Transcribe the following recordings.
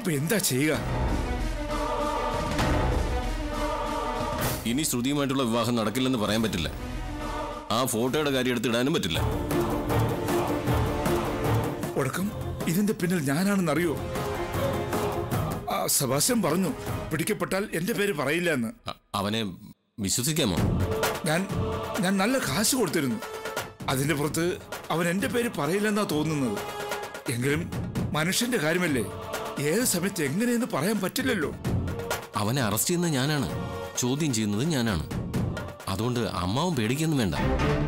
ഇപ്പൊ എന്താ ചെയ്യുക ഇനി ശ്രുതിയുമായിട്ടുള്ള വിവാഹം നടക്കില്ലെന്ന് പറയാൻ പറ്റില്ല ആ ഫോട്ടോയുടെ കാര്യം എടുത്തിടാനും പറ്റില്ല ഒടുക്കം ഇതിന്റെ പിന്നിൽ ഞാനാണെന്ന് അറിയോ ആ സെബാസ്റ്റ്യൻ പറഞ്ഞു പിടിക്കപ്പെട്ടാൽ എന്റെ പേര് പറയില്ല എന്ന് അ- അവനെ വിശ്വസിക്കാമോ ഞാൻ ഞാൻ നല്ല കാശ് കൊടുത്തിരുന്നു അതിന്റെ പുറത്ത് അവൻ എന്റെ പേര് പറയില്ലെന്നാ തോന്നുന്നത് എങ്കിലും മനുഷ്യന്റെ കാര്യമല്ലേ ഏത് സമയത്ത് എങ്ങനെയെന്ന് പറയാൻ പറ്റില്ലല്ലോ അവനെ അറസ്റ്റ് ചെയ്യുന്നത് ഞാനാണ് ചോദ്യം ചെയ്യുന്നത് ഞാനാണ് അതുകൊണ്ട് അമ്മാവും പേടിക്കൊന്നും വേണ്ട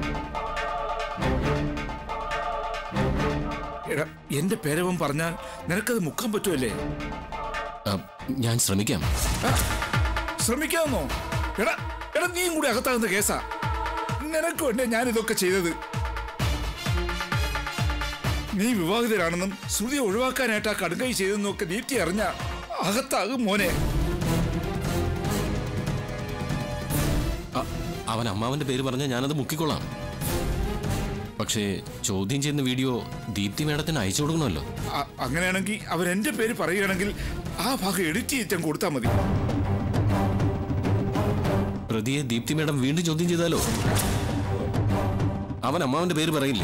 എടാ എന്റെ പേരവൻ പറഞ്ഞാൽ നിനക്കത് മുക്കാൻ പറ്റുമല്ലേ അ, ഞാൻ ശ്രമിക്കാം ആ, ശ്രമിക്കാമെന്നോ എടാ എടാ നീയും കൂടി അകത്താകുന്ന കേസാ നിനക്ക് വേണ്ടേ ഞാൻ ഇതൊക്കെ ചെയ്തത് നീ വിവാഹിതരാണെന്നും ശ്രുതി ഒഴിവാക്കാനായിട്ട് ആ കടുങ്കൈ ചെയ്തെന്നും ഒക്കെ നീട്ടി അറിഞ്ഞ അകത്താകും മോനെ അ, അവൻ അമ്മാവന്റെ പേര് പറഞ്ഞാൽ ഞാനത് മുക്കിക്കൊള്ളാം പക്ഷേ ചോദ്യം ചെയ്യുന്ന വീഡിയോ ദീപ്തി മേഡത്തിന് അയച്ചു കൊടുക്കണമല്ലോ അ- അങ്ങനെയാണെങ്കിൽ അവൻ എന്റെ പേര് പറയുകയാണെങ്കിൽ ആ ഭാഗം എഡിറ്റ് ചെയ്തിട്ട് കൊടുത്താൽ മതി പ്രതിയെ ദീപ്തി മേഡം വീണ്ടും ചോദ്യം ചെയ്താലോ അവൻ അമ്മാവന്റെ പേര് പറയില്ലേ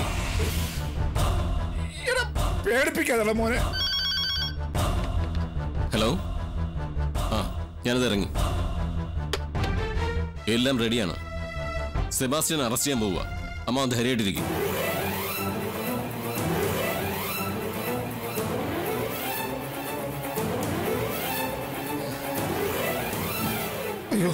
എടാ പേടിപ്പിക്കാതല്ല മോനെ ഹലോ ആ ഞാനത് ഇറങ്ങി എല്ലാം റെഡിയാണ് സെബാസ്റ്റ്യൻ അറസ്റ്റ് ചെയ്യാൻ പോവുക അമ്മ ധൈര്യമായിട്ടിരിക്കും അയ്യോ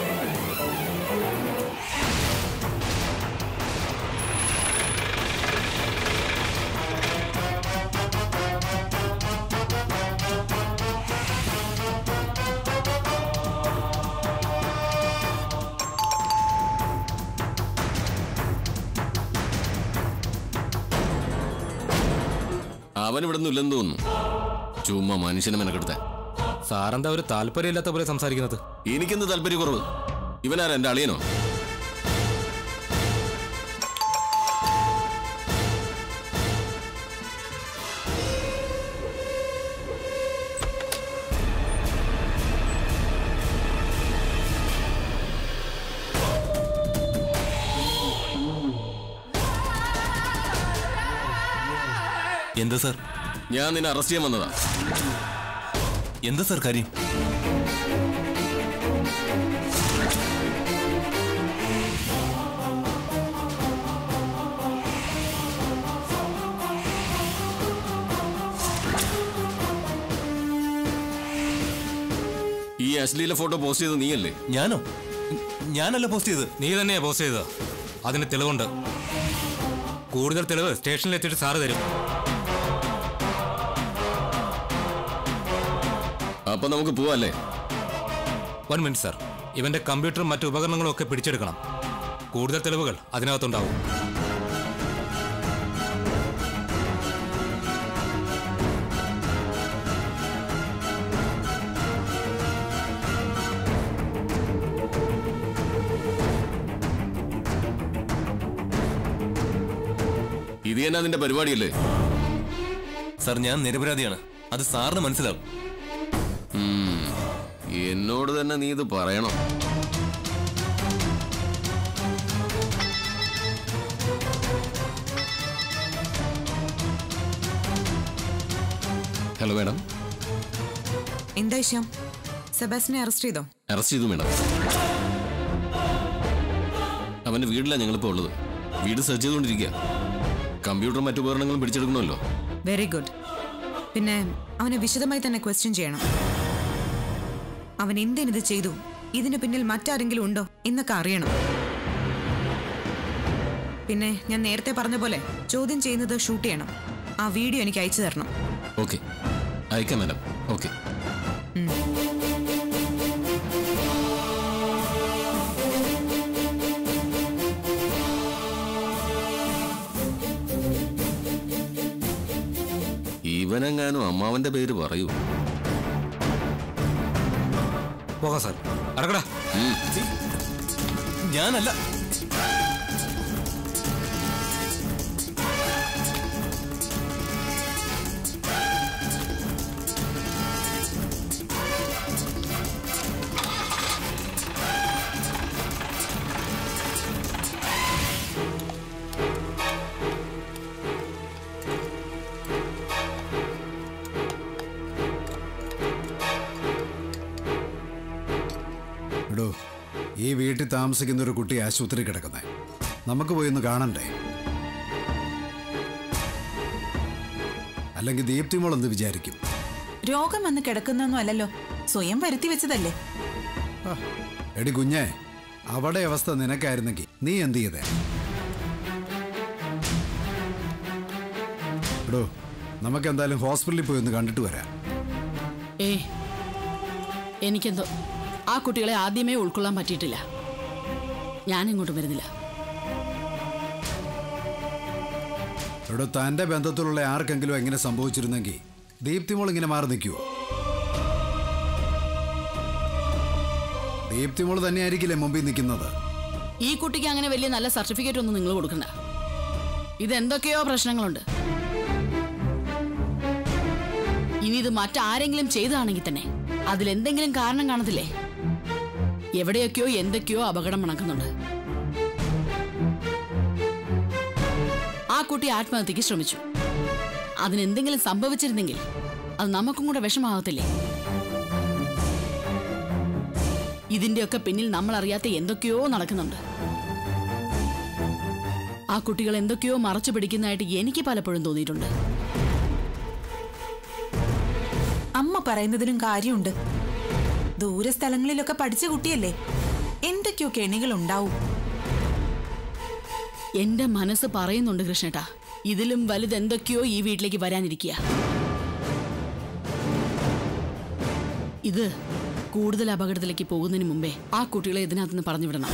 അവൻ ഇവിടെ ഒന്നും ഇല്ലെന്ന് തോന്നുന്നു ചുമ്മാ മനുഷ്യനെ മെനക്കെടുത്ത സാറെന്താ ഒരു താല്പര്യമില്ലാത്ത പോലെ സംസാരിക്കുന്നത് എനിക്കെന്ത് താല്പര്യക്കുറവ് ഇവനാരാ എന്റെ അളിയനോ എന്താ സാർ ഞാൻ നിന്നെ അറസ്റ്റ് ചെയ്യാൻ വന്നതാ എന്താ സാർ കാര്യം ഈ അശ്ലീല ഫോട്ടോ പോസ്റ്റ് ചെയ്ത് നീയല്ലേ ഞാനോ ഞാനല്ല പോസ്റ്റ് ചെയ്ത് നീ തന്നെയാ പോസ്റ്റ് ചെയ്തത് അതിന് തെളിവുണ്ട് കൂടുതൽ തെളിവ് സ്റ്റേഷനിൽ എത്തിയിട്ട് സാറ് തരും അപ്പൊ നമുക്ക് പോവാല്ലേ വൺ മിനിറ്റ് സാർ ഇവന്റെ കമ്പ്യൂട്ടറും മറ്റു ഉപകരണങ്ങളും ഒക്കെ പിടിച്ചെടുക്കണം കൂടുതൽ തെളിവുകൾ അതിനകത്തുണ്ടാവും ഇത് തന്നെ അതിന്റെ പരിപാടിയല്ലേ സാർ ഞാൻ നിരപരാധിയാണ് അത് സാറിന് മനസ്സിലാവും ഉം. എന്നോട് തന്നെ നീ ഇത് പറയണം ഹലോ മാഡം എന്താ ശ്യാം സെബാസ്റ്റിനെ അറസ്റ്റ് ചെയ്തോ അറസ്റ്റ് ചെയ്തു മാഡം അവന്റെ വീട്ടിലാണ് ഞങ്ങളിപ്പോൾ ഉള്ളത് വീട് സെർച്ച് ചെയ്തുകൊണ്ടിരിക്കുക കമ്പ്യൂട്ടറും മറ്റു ഉപകരണങ്ങളും പിടിച്ചെടുക്കണമല്ലോ വെരി ഗുഡ് പിന്നെ അവനെ വിശദമായി തന്നെ ക്വസ്റ്റ്യൻ ചെയ്യണം അവൻ എന്തിനിത് ചെയ്തു ഇതിന് പിന്നിൽ മറ്റാരെങ്കിലും ഉണ്ടോ എന്നൊക്കെ അറിയണം പിന്നെ ഞാൻ നേരത്തെ പറഞ്ഞ പോലെ ചോദ്യം ചെയ്യുന്നത് ഷൂട്ട് ചെയ്യണം ആ വീഡിയോ എനിക്ക് അയച്ചു തരണം ഓക്കെ അയക്കാം മാഡം ഓക്കെ ഇവനെങ്ങാനും അമ്മാവന്റെ പേര് പറയൂ പോകാം സാർ ഇറങ്ങടാ ഞാനല്ല ഈ വീട്ടിൽ താമസിക്കുന്ന ഒരു കുട്ടി ആശുപത്രി കിടക്കുന്നേ നമുക്ക് പോയി ഒന്ന് കാണണ്ടേ അല്ലെങ്കിൽ ദീപ്തി മോൾ എന്ത് വിചാരിക്കും രോഗം വന്ന് കിടക്കുന്നൊന്നും അല്ലല്ലോ സ്വയം വരുത്തി വെച്ചതല്ലേ ആ, എടി കുഞ്ഞേ അവിടെ അവസ്ഥ നിനക്കായിരുന്നെങ്കിൽ നീ എന്ത് ചെയ്തേ എടോ നമുക്ക് എന്തായാലും ഹോസ്പിറ്റലിൽ പോയി ഒന്ന് കണ്ടിട്ട് വരാം ഏ എനിക്കെന്തോ ആ കുട്ടികളെ ആദ്യമേ ഉൾക്കൊള്ളാൻ പറ്റിയിട്ടില്ല ഞാൻ ഇങ്ങോട്ട് വരുന്നില്ല എടോ തൻ്റെ ബന്ധത്തിലുള്ള ആർക്കെങ്കിലും എങ്ങനെ സംഭവിച്ചിരുന്നെങ്കിൽ ദീപ്തി മോൾ ഇങ്ങനെ മാറി നിൽക്കുവോ ദീപ്തി മോൾ തന്നെയായിരിക്കില്ലേ മുമ്പിൽ നിൽക്കുന്നത് ഈ കുട്ടിക്ക് അങ്ങനെ വലിയ നല്ല സർട്ടിഫിക്കറ്റ് ഒന്നും നിങ്ങൾ കൊടുക്കണ്ട ഇതെന്തൊക്കെയോ പ്രശ്നങ്ങളുണ്ട് ഇനി ഇത് മറ്റാരെങ്കിലും ചെയ്തതാണെങ്കിൽ തന്നെ അതിലെന്തെങ്കിലും കാരണം കാണത്തില്ലേ എവിടെയൊക്കെയോ എന്തൊക്കെയോ അപകടം മണക്കുന്നുണ്ട് ആ കുട്ടി ആത്മഹത്യക്ക് ശ്രമിച്ചു അതിനെന്തെങ്കിലും സംഭവിച്ചിരുന്നെങ്കിൽ അത് നമുക്കും കൂടെ വിഷമാകത്തില്ലേ ഇതിന്റെയൊക്കെ പിന്നിൽ നമ്മൾ അറിയാത്ത എന്തൊക്കെയോ നടക്കുന്നുണ്ട് ആ കുട്ടികൾ എന്തൊക്കെയോ മറച്ചു പിടിക്കുന്നതായിട്ട് എനിക്ക് പലപ്പോഴും തോന്നിയിട്ടുണ്ട് അമ്മ പറയുന്നതിനും കാര്യമുണ്ട് ദൂര സ്ഥലങ്ങളിലൊക്കെ പഠിച്ച കുട്ടിയല്ലേ എന്തൊക്കെയോ കെണികൾ ഉണ്ടാവും എന്റെ മനസ്സ് പറയുന്നുണ്ട് കൃഷ്ണേട്ടാ ഇതിലും വലുത് എന്തൊക്കെയോ ഈ വീട്ടിലേക്ക് വരാനിരിക്കുക ഇത് കൂടുതൽ അപകടത്തിലേക്ക് പോകുന്നതിന് മുമ്പേ ആ കുട്ടികളെ ഇതിനകത്ത് നിന്ന് പറഞ്ഞു വിടണം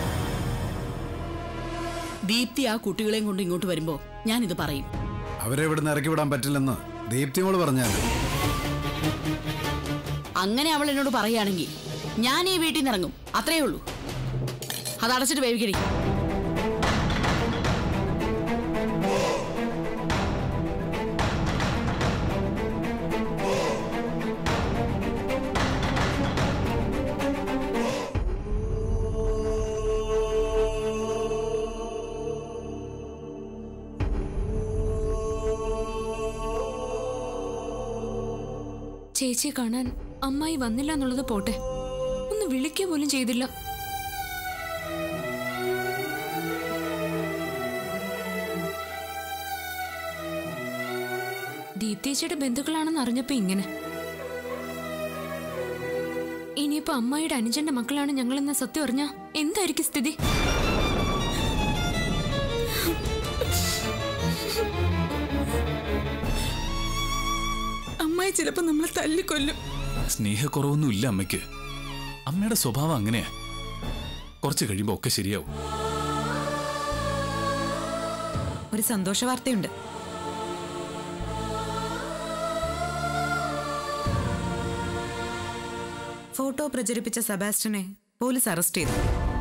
ദീപ്തി ആ കുട്ടികളെയും കൊണ്ട് ഇങ്ങോട്ട് വരുമ്പോ ഞാൻ ഇത് പറയും അവരെ ഇവിടുന്ന് ഇറക്കി വിടാൻ പറ്റില്ലെന്ന് ദീപ്തി മോൾ പറഞ്ഞാൽ അങ്ങനെ അവൾ എന്നോട് പറയുകയാണെങ്കിൽ ഞാൻ ഈ വീട്ടിൽ നിന്ന് ഇറങ്ങും അത്രേ ഉള്ളൂ അത് അടച്ചിട്ട് വേവിക്കടി ചേച്ചിയെ കാണാൻ അമ്മായി വന്നില്ല എന്നുള്ളത് പോട്ടെ ഒന്ന് വിളിക്കുക പോലും ചെയ്തില്ല ദീപ്തേച്ചിയുടെ ബന്ധുക്കളാണെന്ന് അറിഞ്ഞപ്പോ ഇങ്ങനെ ഇനിയിപ്പോ അമ്മായിയുടെ അനുജന്റെ മക്കളാണ് ഞങ്ങളെന്ന സത്യം അറിഞ്ഞാ എന്തായിരിക്കും സ്ഥിതി അമ്മായി ചിലപ്പോ നമ്മളെ തല്ലിക്കൊല്ലും സ്നേഹക്കുറവൊന്നും ഇല്ല അമ്മയ്ക്ക് അമ്മയുടെ സ്വഭാവം അങ്ങനെയാ കുറച്ച് കഴിയുമ്പോ ഒക്കെ ശരിയാവും ഒരു സന്തോഷ വാർത്തയുണ്ട് ഫോട്ടോ പ്രചരിപ്പിച്ച സെബാസ്റ്റ്യനെ പോലീസ് അറസ്റ്റ് ചെയ്തു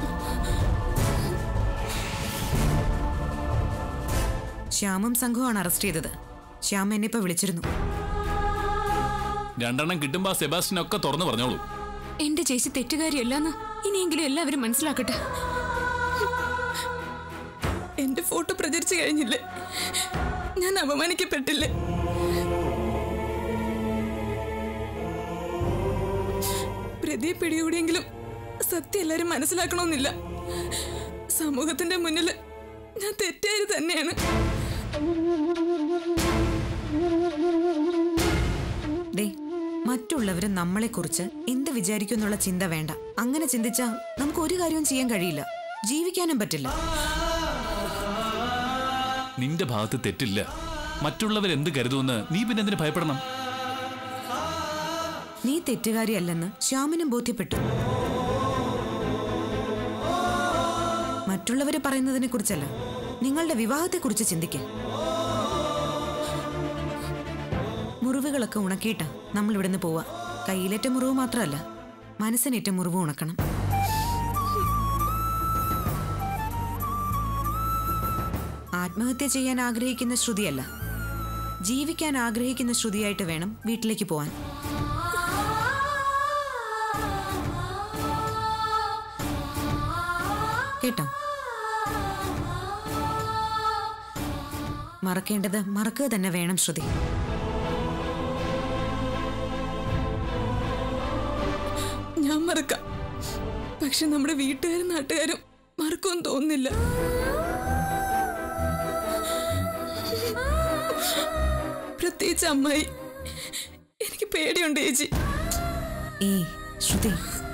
ശ്യാമും സംഘവുമാണ് അറസ്റ്റ് ചെയ്തത് ശ്യാം എന്നെ ഇപ്പൊ വിളിച്ചിരുന്നു രണ്ടെണ്ണം കിട്ടുമ്പോ ആ സെബാസ്റ്റിനൊക്കെ തുറന്നു പറഞ്ഞോളൂ എന്റെ ചേച്ചി തെറ്റുകാരിയല്ലെന്ന് ഇനിയെങ്കിലും എല്ലാവരും മനസ്സിലാക്കട്ടെ എന്റെ ഫോട്ടോ പ്രചരിച്ചു കഴിഞ്ഞില്ലേ ഞാൻ അപമാനിക്കപ്പെട്ടില്ലേ പ്രതിയെ പിടികൂടിയെങ്കിലും സത്യം എല്ലാരും മനസ്സിലാക്കണമെന്നില്ല സമൂഹത്തിന്റെ മുന്നിൽ ഞാൻ തെറ്റായത് തന്നെയാണ് ദേ മറ്റുള്ളവര് നമ്മളെക്കുറിച്ച് എന്ത് വിചാരിക്കും എന്നുള്ള ചിന്ത വേണ്ട അങ്ങനെ ചിന്തിച്ചാ നമുക്ക് ഒരു കാര്യവും ചെയ്യാൻ കഴിയില്ല ജീവിക്കാനും പറ്റില്ല നിന്റെ ഭാഗത്ത് തെറ്റില്ല മറ്റുള്ളവർ എന്ത് കരുതുമെന്ന് നീ പിന്നെ എന്തിനു ഭയപ്പെടണം നീ തെറ്റുകാരിയല്ലെന്ന് ശ്യാമിനും ബോധ്യപ്പെട്ടു മറ്റുള്ളവര് പറയുന്നതിനെ കുറിച്ചല്ല നിങ്ങളുടെ വിവാഹത്തെക്കുറിച്ച് ചിന്തിക്ക മുറിവുകളൊക്കെ ഉണക്കിയിട്ടാ നമ്മൾ ഇവിടുന്ന് പോവാ കയ്യിലേറ്റ മുറിവ് മാത്രമല്ല മനസ്സിനേറ്റ മുറിവ് ഉണക്കണം ആത്മഹത്യ ചെയ്യാൻ ആഗ്രഹിക്കുന്ന ശ്രുതിയല്ല ജീവിക്കാൻ ആഗ്രഹിക്കുന്ന ശ്രുതിയായിട്ട് വേണം വീട്ടിലേക്ക് പോവാൻ കേട്ടോ മറക്കേണ്ടത് മറക്കുക തന്നെ വേണം ശ്രുതി ഞാൻ മറക്കാം പക്ഷെ നമ്മുടെ വീട്ടുകാരും നാട്ടുകാരും മറക്കുമെന്ന് തോന്നുന്നില്ല പ്രത്യേകിച്ച് അമ്മായി എനിക്ക് പേടിയുണ്ട് ചേച്ചി ഏയ് ശ്രുതി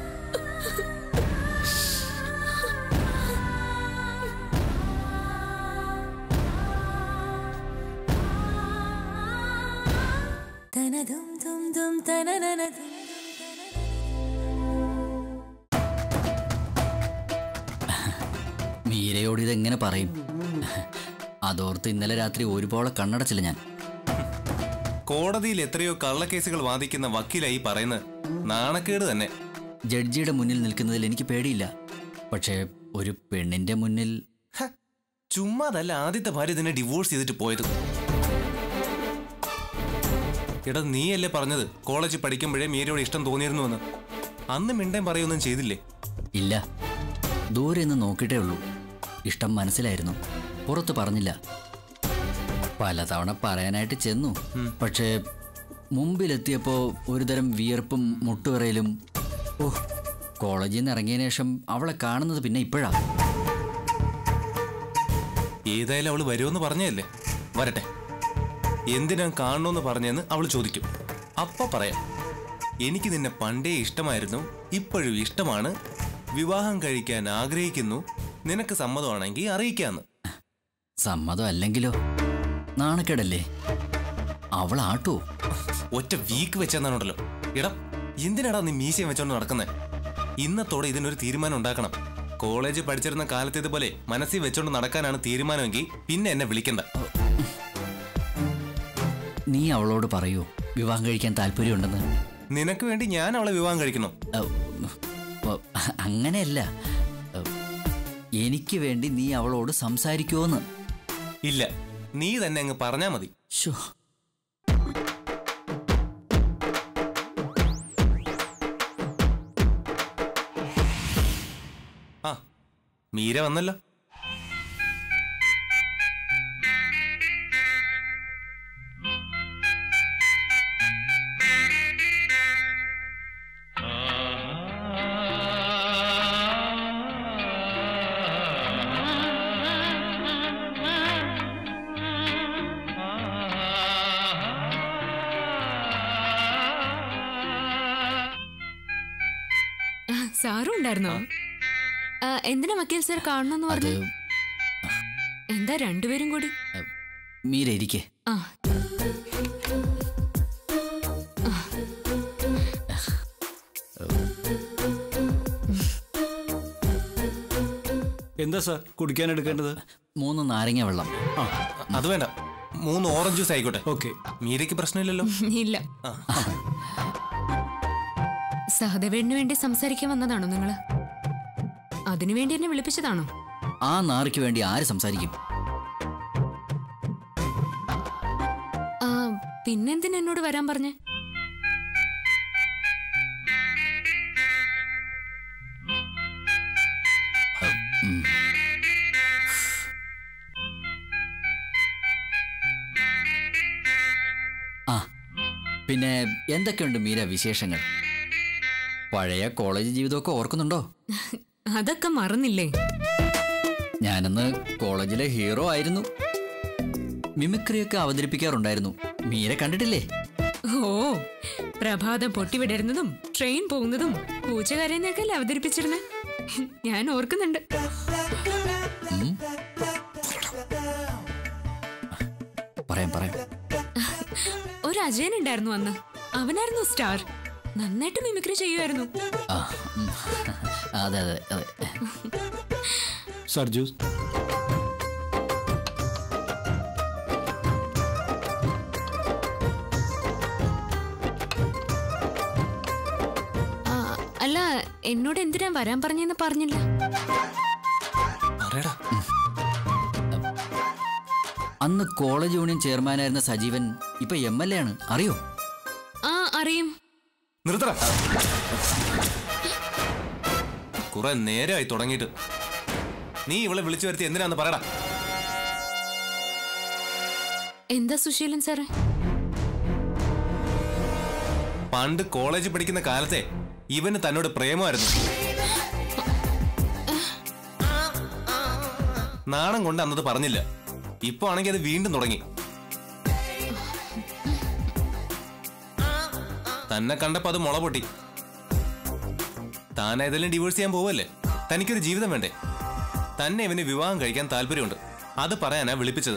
മീരയോട് ഇതെങ്ങനെ പറയും അതോർത്ത് ഇന്നലെ രാത്രി ഒരുപോലെ കണ്ണടച്ചില്ല ഞാൻ കോടതിയിൽ എത്രയോ കള്ളക്കേസുകൾ വാദിക്കുന്ന വക്കീലായി പറയുന്നത് നാണക്കേട് തന്നെ ജഡ്ജിയുടെ മുന്നിൽ നിൽക്കുന്നതിൽ എനിക്ക് പേടിയില്ല പക്ഷേ ഒരു പെണ്ണിന്റെ മുന്നിൽ ഹ, ചുമ്മാതല്ല ആദ്യത്തെ ഭാര്യ തന്നെ ഡിവോഴ്സ് ചെയ്തിട്ട് പോയത് എടാ നീയല്ലേ പറഞ്ഞത് കോളേജിൽ പഠിക്കുമ്പോഴേ മീരയോട് ഇഷ്ടം തോന്നിയിരുന്നുവെന്ന് അന്ന് മിണ്ടേം പറയൊന്നും ചെയ്തില്ലേ ഇല്ല ദൂരെ നിന്ന് നോക്കിയിട്ടേ ഉള്ളൂ ഇഷ്ടം മനസ്സിലായിരുന്നു പുറത്ത് പറഞ്ഞില്ല പലതവണ പറയാനായിട്ട് ചെന്നു പക്ഷേ മുമ്പിലെത്തിയപ്പോൾ ഒരുതരം വിയർപ്പും മുട്ടുവിറയിലും ഓ കോളേജിൽ നിന്ന് ഇറങ്ങിയതിനു ശേഷം അവളെ കാണുന്നത് പിന്നെ ഇപ്പോഴാ ഏതായാലും അവള് വരുമെന്ന് പറഞ്ഞതല്ലേ വരട്ടെ എന്തിനാ കാണണമെന്ന് പറഞ്ഞെന്ന് അവൾ ചോദിക്കും അപ്പ പറയാം എനിക്ക് നിന്നെ പണ്ടേ ഇഷ്ടമായിരുന്നു ഇപ്പോഴും ഇഷ്ടമാണ് വിവാഹം കഴിക്കാൻ ആഗ്രഹിക്കുന്നു നിനക്ക് സമ്മതമാണെങ്കിൽ അറിയിക്കാന്ന് സമ്മതം അല്ലെങ്കിലോ നാണക്കേടല്ലേ അവൾ ആട്ടോ ഒറ്റ വീക്ക് വെച്ചെന്നാണുണ്ടല്ലോ എടാ എന്തിനാടാ നീ മീശയും വെച്ചോണ്ട് നടക്കുന്നത് ഇന്നത്തോടെ ഇതിനൊരു തീരുമാനം ഉണ്ടാക്കണം കോളേജ് പഠിച്ചിരുന്ന കാലത്തേതുപോലെ മനസ്സിൽ വെച്ചോണ്ട് നടക്കാനാണ് തീരുമാനമെങ്കിൽ പിന്നെ എന്നെ വിളിക്കണ്ട നീ അവളോട് പറയൂ വിവാഹം കഴിക്കാൻ താല്പര്യമുണ്ടെന്ന് നിനക്ക് വേണ്ടി ഞാൻ അവളെ വിവാഹം കഴിക്കണം ഔ, ഓ, അങ്ങനെയല്ല ഔ, എനിക്ക് വേണ്ടി നീ അവളോട് സംസാരിക്കുമോന്ന് ഇല്ല നീ തന്നെ അങ്ങ് പറഞ്ഞാ മതി ശോ ആ മീര വന്നല്ലോ ആ, സാറും ഉണ്ടായിരുന്നോ ആ, എന്തിനാ വക്കീൽ സാർ കാണണമെന്ന് അത് പറഞ്ഞു എന്താ രണ്ടുപേരും കൂടി മീര ഇരിക്കേ ആ എന്താ സാർ കുടിക്കാൻ എടുക്കേണ്ടത് മൂന്ന് നാരങ്ങ വെള്ളം ആ അത് വേണ്ട മൂന്ന് ഓറഞ്ച് ജ്യൂസ് ആയിക്കോട്ടെ ഓക്കെ മീരയ്ക്ക് പ്രശ്നമില്ലല്ലോ ഇല്ല സഹദേവേടിന് വേണ്ടി സംസാരിക്കാൻ വന്നതാണോ നിങ്ങള് അതിനു വേണ്ടി എന്നെ വിളിപ്പിച്ചതാണോ ആ നാറിക്ക് വേണ്ടി ആര് സംസാരിക്കും ആ പിന്നെന്തിനാ എന്നോട് വരാൻ പറഞ്ഞേ ഉം. ആ പിന്നെ എന്തൊക്കെയുണ്ട് മീര വിശേഷങ്ങൾ പഴയ കോളേജ് ജീവിതമൊക്കെ ഓർക്കുന്നുണ്ടോ അതൊക്കെ മറന്നില്ലേ ഞാനന്ന് കോളേജിലെ ഹീറോ ആയിരുന്നു മിമിക്രിയൊക്കെ അവതരിപ്പിക്കാറുണ്ടായിരുന്നു മീര കണ്ടിട്ടില്ലേ ഓ പ്രഭാതം പൊട്ടിവിടരുന്നതും ട്രെയിൻ പോകുന്നതും പൂച്ച കരയുന്നൊക്കെ അല്ലേ അവതരിപ്പിച്ചിരുന്നെ ഞാൻ ഓർക്കുന്നുണ്ട് ഉം. പറയാം പറയാം ഒരു അജയൻ ഉണ്ടായിരുന്നു അന്ന് അവനായിരുന്നു സ്റ്റാർ നന്നായിട്ട് മിമിക്രി ചെയ്യുമായിരുന്നു ആ ഉം. അതെ അതെ അതെ സാർ ജ്യൂസ് ആ, അല്ല എന്നോട് എന്തിനാ വരാൻ പറഞ്ഞെന്ന് പറഞ്ഞില്ല പറയടാ അന്ന് കോളേജ് യൂണിയൻ ചെയർമാനായിരുന്ന സജീവൻ ഇപ്പൊ എം എൽ എ ആണ് അറിയോ ആ അറിയും നിർത്തട കുറെ നേരമായി തുടങ്ങിയിട്ട് നീ ഇവളെ വിളിച്ചു വരുത്തി എന്തിനാന്ന് പറയടാ എന്താ സുശീലൻ സാറേ പണ്ട് കോളേജിൽ പഠിക്കുന്ന കാലത്തെ ഇവന് തന്നോട് പ്രേമമായിരുന്നു നാണം കൊണ്ട് അന്നത് പറഞ്ഞില്ല ഇപ്പൊ ആണെങ്കിൽ അത് വീണ്ടും തുടങ്ങി തന്നെ കണ്ടപ്പോ അത് മുള പൊട്ടി താൻ ഏതെങ്കിലും ഡിവോഴ്സ് ചെയ്യാൻ പോവല്ലേ തനിക്കൊരു ജീവിതം വേണ്ടേ തന്നെ ഇവന് വിവാഹം കഴിക്കാൻ താല്പര്യമുണ്ട് അത് പറയാനാ വിളിപ്പിച്ചത്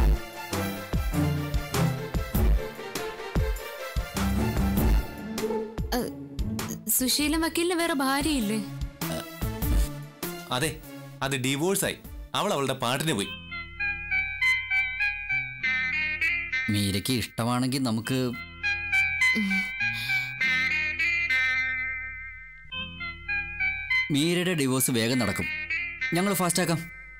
സുശീലൻ വക്കീലിന് വേറെ ഭാര്യയില്ലേ അതെ അത് ഡിവോഴ്സായി അവൾ അവളുടെ പാട്ടിന് പോയി മീരയ്ക്ക് ഇഷ്ടമാണെങ്കിൽ നമുക്ക് മീരയുടെ ഡിവോഴ്സ് വേഗം നടക്കും ഞങ്ങൾ ഫാസ്റ്റാക്കാം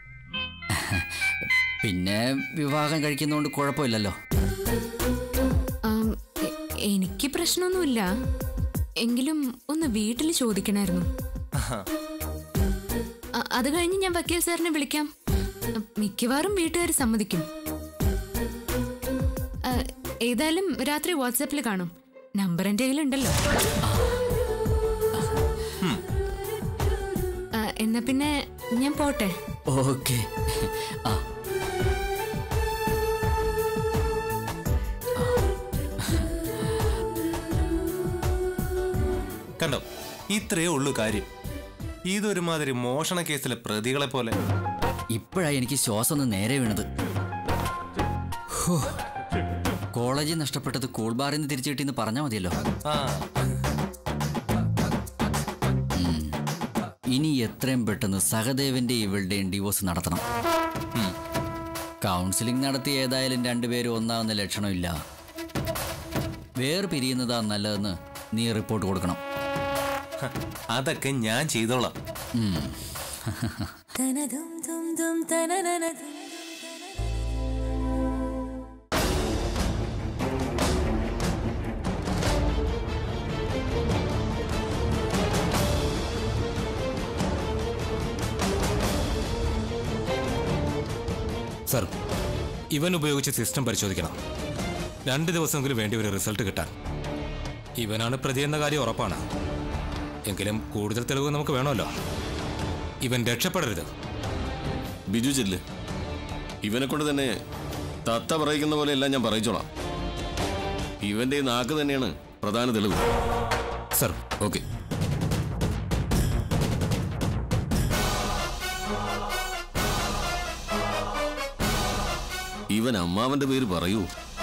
പിന്നെ വിവാഹം കഴിക്കുന്നതുകൊണ്ട് കുഴപ്പമില്ലല്ലോ ആം, എ- എനിക്ക് പ്രശ്നമൊന്നുമില്ല എങ്കിലും ഒന്ന് വീട്ടിൽ ചോദിക്കണമായിരുന്നു അ- അത് കഴിഞ്ഞ് ഞാൻ വക്കീൽ സാറിനെ വിളിക്കാം മിക്കവാറും വീട്ടുകാർ സമ്മതിക്കും ആ, ഏതായാലും രാത്രി വാട്സാപ്പിൽ കാണും നമ്പർ എൻ്റെ കയ്യിലുണ്ടല്ലോ ആ, എന്നാ പിന്നെ ഞാൻ പോട്ടെ ഓക്കെ ആ കണ്ടോ ഇത്രയേ ഉള്ളൂ കാര്യം ഇതൊരുമാതിരി മോഷണ കേസിലെ പ്രതികളെ പോലെ ഇപ്പോഴാണ് എനിക്ക് ശ്വാസം ഒന്ന് നേരെ വീണത് ഹോ. കോളേജിൽ നഷ്ടപ്പെട്ടത് കൂൾ ബാറിൽ നിന്ന് തിരിച്ചു കിട്ടിയെന്ന് പറഞ്ഞാൽ മതിയല്ലോ ആ ഉം. ഇനി എത്രയും പെട്ടെന്ന് സഹദേവന്റെ ഇവളുടെയും ഡിവോഴ്സ് നടത്തണം ഉം. കൗൺസിലിംഗ് നടത്തി ഏതായാലും രണ്ടുപേരും ഒന്നാവുന്ന ലക്ഷണമില്ല വേർ പിരിയുന്നതാ നല്ലതെന്ന് നീ റിപ്പോർട്ട് കൊടുക്കണം ഹ, അതൊക്കെ ഞാൻ ചെയ്തോളാം ഉം. സർ ഇവൻ ഉപയോഗിച്ച സിസ്റ്റം പരിശോധിക്കണം രണ്ട് ദിവസമെങ്കിലും വേണ്ടി ഒരു റിസൾട്ട് കിട്ടാൻ ഇവനാണ് പ്രതി എന്ന കാര്യം ഉറപ്പാണ് എങ്കിലും കൂടുതൽ തെളിവ് നമുക്ക് വേണമല്ലോ ഇവൻ രക്ഷപ്പെടരുത് ബിജു ചെല്ല് ഇവനെ കൊണ്ട് തന്നെ തത്ത പറയിക്കുന്ന പോലെ എല്ലാം ഞാൻ പറയിച്ചോളാം ഇവന്റെ ഈ നാക്ക് തന്നെയാണ് പ്രധാന തെളിവ് സർ ഓക്കെ ഇവൻ അമ്മാവന്റെ പേര് പറയൂ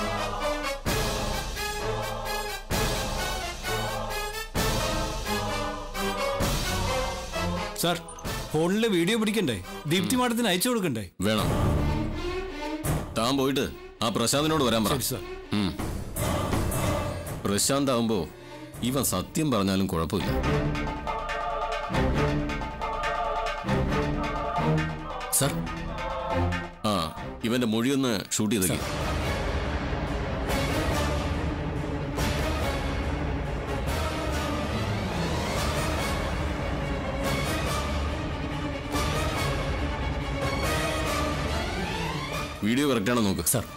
സാർ ഫോണിലെ വീഡിയോ പിടിക്കണ്ടേ ദീപ്തി മാഡത്തിന് അയച്ചു കൊടുക്കണ്ടേ വേണം താൻ പോയിട്ട് ആ പ്രശാന്തിനോട് വരാൻ പറ ശരി സാർ ഉം. പ്രശാന്ത് ആവുമ്പോ ഇവൻ സത്യം പറഞ്ഞാലും കുഴപ്പമില്ല സർ ആ ഇവന്റെ മൊഴിയൊന്ന് ഷൂട്ട് ചെയ്തേക്ക് വീഡിയോ കറക്റ്റ് ആണോ നോക്ക് സർ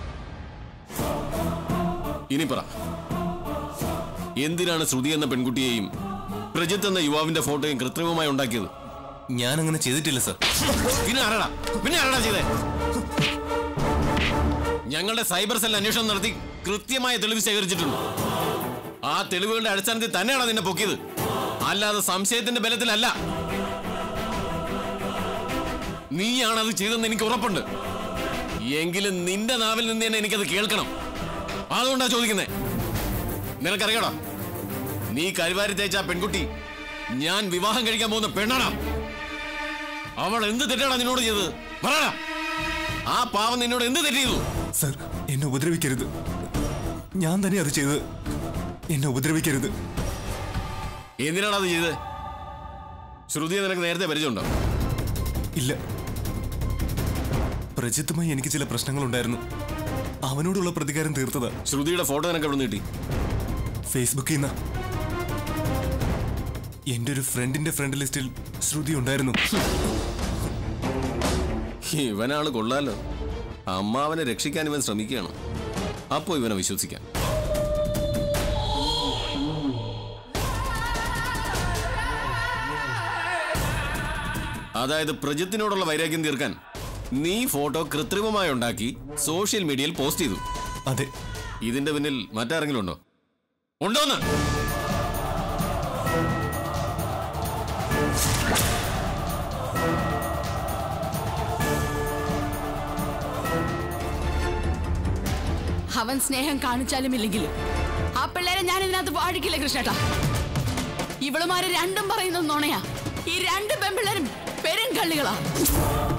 ഇനി പറ എന്തിനാണ് ശ്രുതി എന്ന പെൺകുട്ടിയെയും പ്രജിത്ത് എന്ന യുവാവിന്റെ ഫോട്ടോയും കൃത്രിമമായി ഉണ്ടാക്കിയത് ഞാൻ അങ്ങനെ ചെയ്തിട്ടില്ല സർ പിന്നെ ആരാടാ പിന്നെ ആരാടാ ചെയ്തേ ഞങ്ങളുടെ സൈബർ സെൽ അന്വേഷണം നടത്തി കൃത്യമായ തെളിവ് ശേഖരിച്ചിട്ടുണ്ട് ആ തെളിവുകളുടെ അടിസ്ഥാനത്തിൽ തന്നെയാണ് നിന്നെ പൊക്കിയത് അല്ലാതെ സംശയത്തിന്റെ ബലത്തിലല്ല നീയാണ് അത് ചെയ്തെന്ന് എനിക്ക് ഉറപ്പുണ്ട് എങ്കിലും നിന്റെ നാവിൽ നിന്ന് തന്നെ എനിക്കത് കേൾക്കണം അതുകൊണ്ടാ ചോദിക്കുന്നേ നിനക്കറിയടാ നീ കരുവാരി തേച്ച ആ പെൺകുട്ടി ഞാൻ വിവാഹം കഴിക്കാൻ പോകുന്ന പെണ്ണാടാ അവൾ എന്ത് തെറ്റാണ് നിന്നോട് ചെയ്തത് പറയടാ ആ പാവം നിന്നോട് എന്ത് തെറ്റ് ചെയ്തു സർ എന്നെ ഉപദ്രവിക്കരുത് ഞാൻ തന്നെ അത് ചെയ്തത് എന്നെ ഉപദ്രവിക്കരുത് എന്തിനാണ് അത് ചെയ്തത് ശ്രുതിയെ നിനക്ക് നേരത്തെ പരിചയമുണ്ടോ ഇല്ല പ്രജിത്തുമായി എനിക്ക് ചില പ്രശ്നങ്ങളുണ്ടായിരുന്നു അവനോടുള്ള പ്രതികാരം തീർത്തതാ ശ്രുതിയുടെ ഫോട്ടോ നിനക്ക് എവിടെ കിട്ടി ഫേസ്ബുക്കിൽ നിന്നാ എന്റെ ഒരു ഫ്രണ്ടിന്റെ ഫ്രണ്ട് ലിസ്റ്റിൽ ശ്രുതി ഉണ്ടായിരുന്നു ഇവനാണ് കൊള്ളാലോ അമ്മാവനെ രക്ഷിക്കാൻ ഇവൻ ശ്രമിക്കുകയാണ് അപ്പോ ഇവനെ വിശ്വസിക്കാം അതായത് പ്രജിത്തിനോടുള്ള വൈരാഗ്യം തീർക്കാൻ നീ ഫോട്ടോ കൃത്രിമമായി ഉണ്ടാക്കി സോഷ്യൽ മീഡിയയിൽ പോസ്റ്റ് ചെയ്തു അതെ ഇതിന്റെ പിന്നിൽ മറ്റാരെങ്കിലും ഉണ്ടോ ഉണ്ടോന്ന് അവൻ സ്നേഹം കാണിച്ചാലും ഇല്ലെങ്കിലും ആ പിള്ളേരെ ഞാൻ ഇതിനകത്ത് വാഴിക്കില്ല കൃഷ്ണേട്ടാ ഇവളുമാര് രണ്ടും പറയുന്നത് നുണയാ ഈ രണ്ട് പെൺപിള്ളേരും പെരും കള്ളികളാ